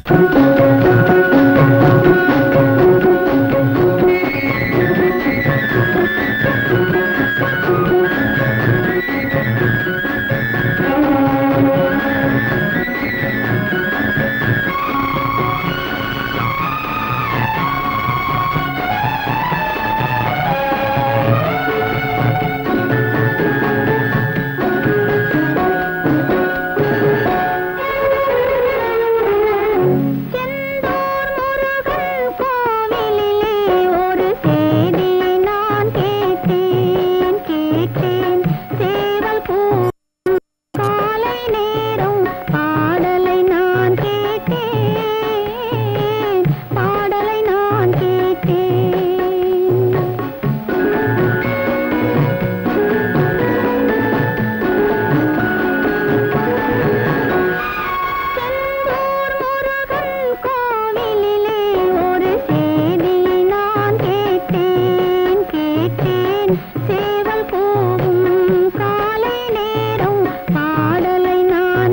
செந்தூர் முருகன் கோவிலிலே ஒரு செய்தியை நான் கேட்டேன் கேட்டேன் சேவல் பூ காலை நேரம் பாடலை நான் கேட்டேன் பாடலை நான் கேட்டேன் செந்தூர் முருகன் கோவிலிலே ஒரு செய்தியை நான் கேட்டேன் கேட்டேன் சேவல் கூவும் காலை நேரம் பாடலை நான்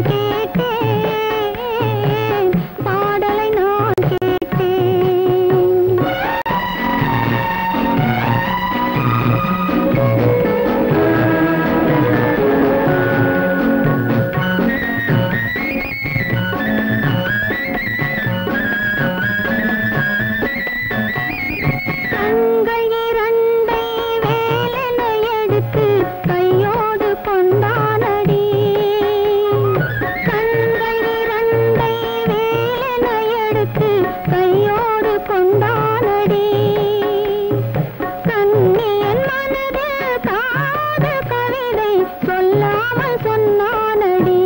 கேட்டேன் பாடலை நான் கேட்டேன் கண்கள் இரண்டை வேலென எடுத்து கையோடு கொண்டானடி கண்கள் இரண்டை வேலென எடுத்து கையோடு கொண்டானடி கண்ணியன் மனதில் காதல் கவிதை சொல்லாமல் சொன்னானடி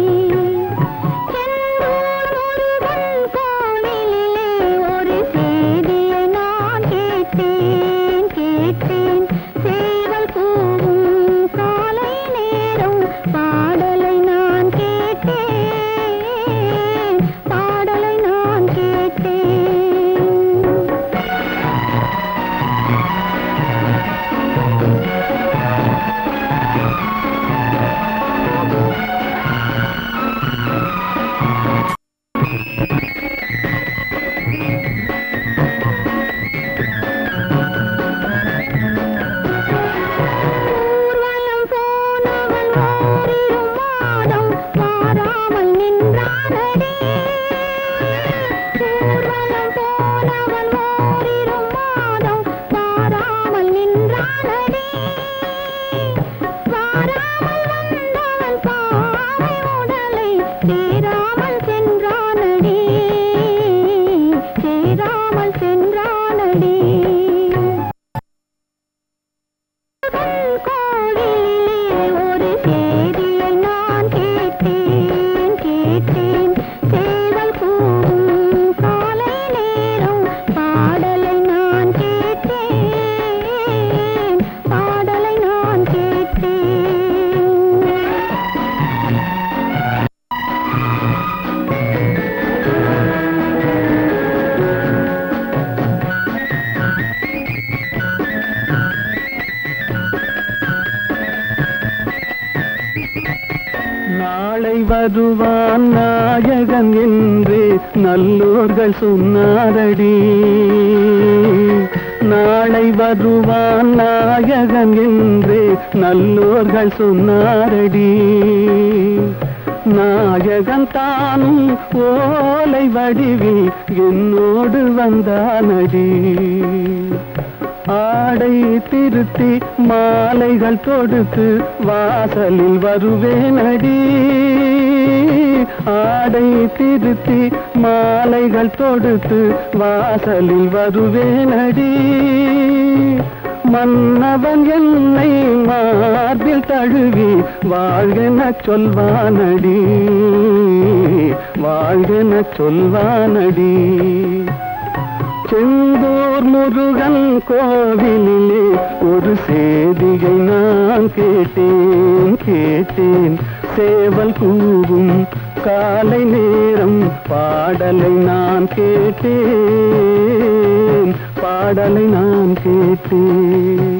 செந்தூர் முருகன் கோவிலிலே ஒரு செய்தியை நான் கேட்டேன் கேட்டேன் சேவல் கூவும் காலை நேரம் பாடலை நான் கேட்டேன் பாடலை நான் கேட்டேன் ஊர்வலம் போனவன் ஓரிரு மாதம் வாராமல் நின்றானடி ஊர்வலம் போனவன் ஓரிரு மாதம் வாராமல் நின்றானடி வாராமல் வந்தவன் பாவை உடலை சேராமல் சென்றானடி சேராமல் சென்றானடி கோவிலிலே ஒரு செய்தியை நான் கேட்டேன் கேட்டேன் சேவல் கூவும் காலை நேரம் பாடலை நான் கேட்டேன் பாடலை நான் கேட்டேன் நாளை வருவான் நாயகன் என்று நல்லோர்கள் சொன்னாரடி நாளை வருவான் நாயகன் என்று நல்லோர்கள் சொன்னாரடி நாயகன் தானும் ஓலை வடிவில் என்னோடு வந்தானடி ஆடை திருத்தி மாலைகள் தொடுத்து வாசலில் வருவேனடி ஆடை திருத்தி மாலைகள் தொடுத்து வாசலில் வருவேனடி மன்னவன் என்னை மார்பில் தழுவி வாழ்கென சொல்வானடி வாழ்கென சொல்வானடி செந்தூர் முருகன் கோவிலிலே ஒரு செய்தியை நான் கேட்டேன் கேட்டேன் சேவல் கூவும் காலை நேரம் பாடலை நான் கேட்டேன் பாடலை நான் கேட்டேன்